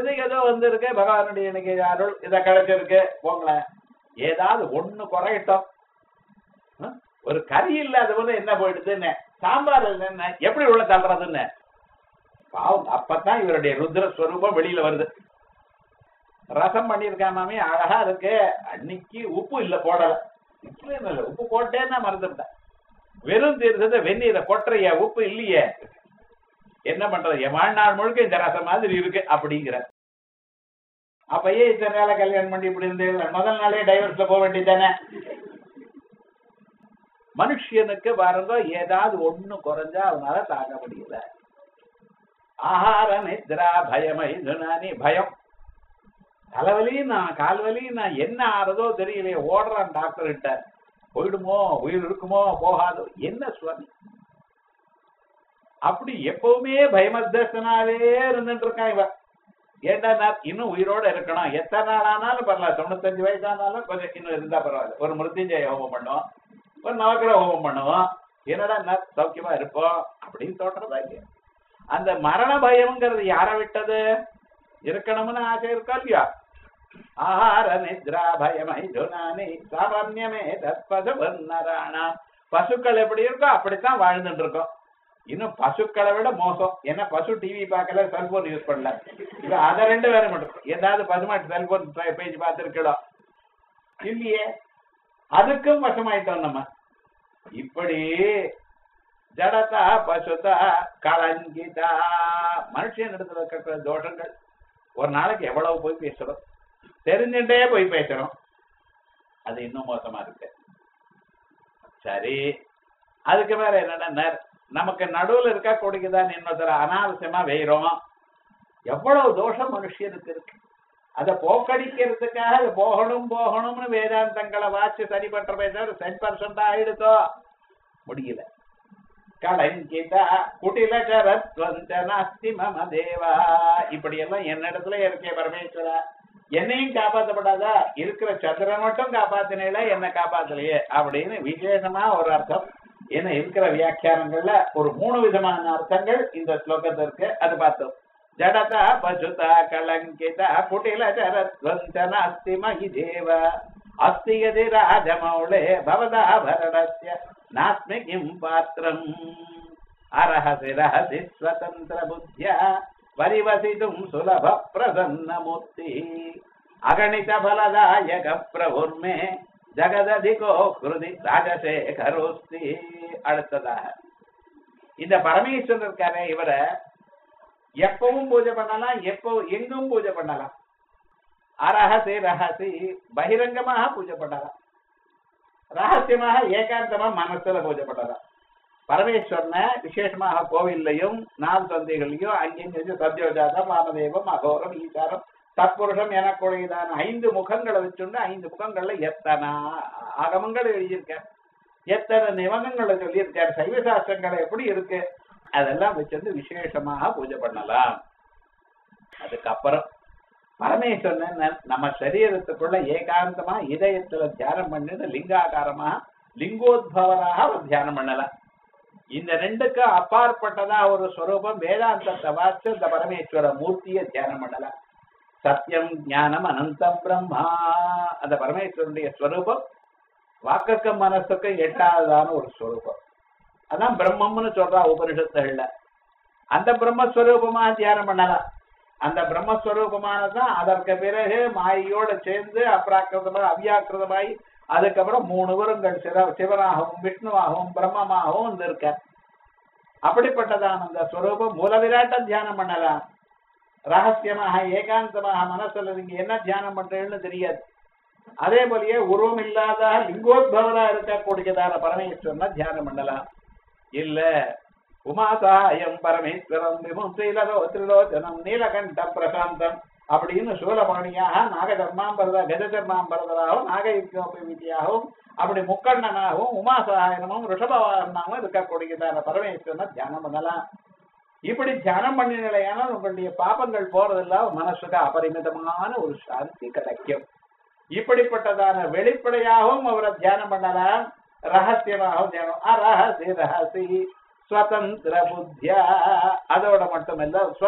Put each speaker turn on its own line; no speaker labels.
இது ஏதோ வந்திருக்கு பகவானுடைய எனக்கு அருள் இதை கிடைச்சிருக்கு போங்களேன் ஏதாவது ஒண்ணு குறையட்டும் ஆ? ஒரு கறி இல்லாதவங்க என்ன போயிடுதுன்னு சாம்பார் இல்லைன்னு எப்படி உள்ள தள்ளுறதுன்னு பாவம் அப்பதான் இவருடைய ருத்ர ஸ்வரூபம் வெளியில வருது ரசம் பண்ணியிருக்கான் மாமி அழகா இருக்கு அன்னைக்கு உப்பு இல்ல போடல இல்ல இல்ல உப்பு போட்டேன்னா மறந்துவிட்டேன் வெறும் தீர்த்தத்தை வெந்நீரை கொட்டுறைய உப்பு இல்லையே என்ன பண்றது என் வாழ்நாள் முழுக்க இந்த ரசம் மாதிரி இருக்கு அப்படிங்கிற அப்ப ஏன் இத்தனை நாள கல்யாணம் பண்ணி இப்படி இருந்தீங்க முதல் நாளே டைவர்ஸ்ல போக வேண்டியதானே மனுஷனுக்கு பாருங்க ஏதாவது ஒண்ணு குறைஞ்சா அவனால தாங்க முடியல ஆகார நித்ரா பயமை இதுனானி பயம் தலைவலி நான் கால்வலி நான் என்ன ஆறதோ தெரியலையே ஓடுறான் டாக்டர் கிட்ட போயிடுமோ உயிர் இருக்குமோ போகாதோ என்ன சுவாமி அப்படி எப்பவுமே பயமத்தனாவே இருந்துட்டு இருக்கான் இவன் ஏண்டா நான் இன்னும் உயிரோட இருக்கணும் எத்தனை நாள் ஆனாலும் பரவாயில்ல தொண்ணூத்தஞ்சு வயசு ஆனாலும் கொஞ்சம் இன்னும் இருந்தா பரவாயில்ல ஒரு மிருத்யுஞ்சய ஹோமம் பண்ணுவோம் ஒரு நவக்கிர ஹோமம் பண்ணுவோம் என்னடா நான் சௌக்கியமா இருப்போம் அப்படின்னு தோன்றதா இல்லையா அந்த மரண பயம்ங்கிறது யார விட்டது இருக்கணும்னு ஆசை இருக்கா இல்லையா ஆஹார நித்ரா பயமை துனானி சாமான்யமே தற்பது வர்ணராணாம் பசுக்கள் எப்படி இருக்கோ அப்படித்தான் வாழ்ந்துட்டு இருக்கோம் இன்னும் பசுக்களை விட மோசம் ஏன்னா பசு டிவி பார்க்கல செல்போன் யூஸ் பண்ணல இது அதை ரெண்டு வேற மட்டும் ஏதாவது பசுமாட்டு செல்போன் பேஜ் பார்த்துருக்கலாம் இல்லையே அதுக்கும் வசமாயிட்டோம் நம்ம இப்படி ஜடதா பசுதா கலங்கிதா மனுஷன் இடத்துல இருக்கிற தோஷங்கள் ஒரு நாளைக்கு எவ்வளவு போய் பேசுறோம் தெரிஞ்சுட்டே போய் பேசுறோம் அது இன்னும் மோசமா இருக்கு சரி அதுக்கு மேல என்னன்னா நமக்கு நடுவுல இருக்கா கொடுக்குதான் இன்னொருத்தர அனாவசியமா வெயிறோம் எவ்வளவு தோஷம் மனுஷனுக்கு இருக்கு அதை போக்கடிக்கிறதுக்காக அது போகணும் போகணும்னு வேதாந்தங்களை வாச்சு சரி பண்றமே தவிர சென் பர்சன்டா ஆயிடுதோ முடியல கலங்கிதா குட்டில கரத்வந்தனாஸ்தி மம தேவா இப்படி எல்லாம் என்னிடத்துல இருக்கே பரமேஸ்வரா என்னையும் காப்பாத்தப்படாதா இருக்கிற சந்திரன் மட்டும் காப்பாத்தினேல என்ன காப்பாத்தலையே அப்படின்னு விசேஷமா ஒரு அர்த்தம் ஏன்னா இருக்கிற வியாக்கியானங்கள்ல ஒரு மூணு விதமான அர்த்தங்கள் இந்த ஸ்லோகத்திற்கு அது பார்த்தோம் ஜடதா பசுதா கலங்கிதா குட்டில ஜரத்வந்தன அஸ்தி மகி தேவ அஸ்தி யதி ராஜமௌளே பவதா பரணஸ்ய நாஸ்மி கிம் பாத்திரம் அரஹசி ரஹசி ஸ்வதந்திர புத்தியா பரிவசிதும் சுலப பிரசன்னமூர்த்தி அகணித பலதாயக பிரபுர்மே ஜகததிகோ கிருதி ராஜசேகரோஸ்தி அடுத்ததாக இந்த பரமேஸ்வரர் இருக்காரே இவரை எப்பவும் பூஜை பண்ணலாம் எப்போ எங்கும் பூஜை பண்ணலாம் அரஹசி ரஹசி பகிரங்கமாக பூஜை பண்ணலாம் ரகசியமாக ஏகாந்தமா மனசுல பூஜை பண்ணலாம் பரமேஸ்வரனை விசேஷமாக கோவில்லையும் நாள் சந்தைகளையும் அங்கெங்க சத்யோஜாதம் வாமதேவம் அகோரம் ஈசாரம் தற்புருஷம் எனக்குடையதான ஐந்து முகங்களை வச்சுண்டு ஐந்து முகங்கள்ல எத்தனை ஆகமங்கள் எழுதியிருக்கார் எத்தனை நிபந்தங்களை சொல்லியிருக்கார் சைவ சாஸ்திரங்களை எப்படி இருக்கு அதெல்லாம் வச்சிருந்து விசேஷமாக பூஜை பண்ணலாம் அதுக்கப்புறம் பரமேஸ்வரன் நம்ம சரீரத்துக்குள்ள ஏகாந்தமா இதயத்துல தியானம் பண்ணிட்டு லிங்காகாரமா லிங்கோத்பவராக அவர் தியானம் பண்ணலாம் இந்த ரெண்டுக்கு அப்பாற்பட்டதா ஒரு ஸ்வரூபம் வேதாந்தத்தை வாச்சு இந்த பரமேஸ்வர மூர்த்தியை தியானம் பண்ணலாம் சத்தியம் ஞானம் அனந்தம் பிரம்மா அந்த பரமேஸ்வரனுடைய ஸ்வரூபம் வாக்குக்கும் மனசுக்கும் எட்டாவதான ஒரு ஸ்வரூபம் அதான் பிரம்மம்னு சொல்றா உபனிஷத்துகள்ல அந்த பிரம்மஸ்வரூபமா தியானம் பண்ணலாம் அந்த பிரம்மஸ்வரூபமானதான் அதற்கு பிறகு மாயோட சேர்ந்து அப்ராக்கிருதமாக அவ்யாக்கிருதமாய் அதுக்கப்புறம் மூணு வருங்கள் சிவ சிவனாகவும் விஷ்ணுவாகவும் பிரம்மமாகவும் வந்து இருக்க அப்படிப்பட்டதான அந்த ஸ்வரூபம் மூலவிராட்ட தியானம் பண்ணலாம் ரகசியமாக ஏகாந்தமாக மனசுல நீங்க என்ன தியானம் பண்றீங்கன்னு தெரியாது அதே போலயே உருவம் இல்லாத லிங்கோத்பவரா இருக்கக்கூடியதான பரமேஸ்வரனை தியானம் பண்ணலாம் இல்ல உமாசாயம் பரமேஸ்வரம் விமுத்திலோ திரிலோச்சனம் நீலகண்ட பிரசாந்தம் அப்படின்னு சூலபாணியாக நாகதர்மாம்பரத கஜதர்மாம்பரதராகவும் நாகயுக்தியாகவும் அப்படி முக்கண்ணனாகவும் உமாசகாயனமும் ரிஷபவாகனாகவும் இருக்கக்கூடியதான பரமேஸ்வரனை தியானம் பண்ணலாம் இப்படி தியானம் பண்ணினால உங்களுடைய பாபங்கள் போறதெல்லாம் மனசுக்கு அபரிமிதமான ஒரு சாந்தி கிடைக்கும் இப்படிப்பட்டதான வெளிப்படையாகவும் அவரை தியானம் பண்ணலாம் ரகசியமாகவும் தியானம் அரஹசி ரஹசி ஸ்வதந்திர புத்தியா அதோட மட்டுமல்ல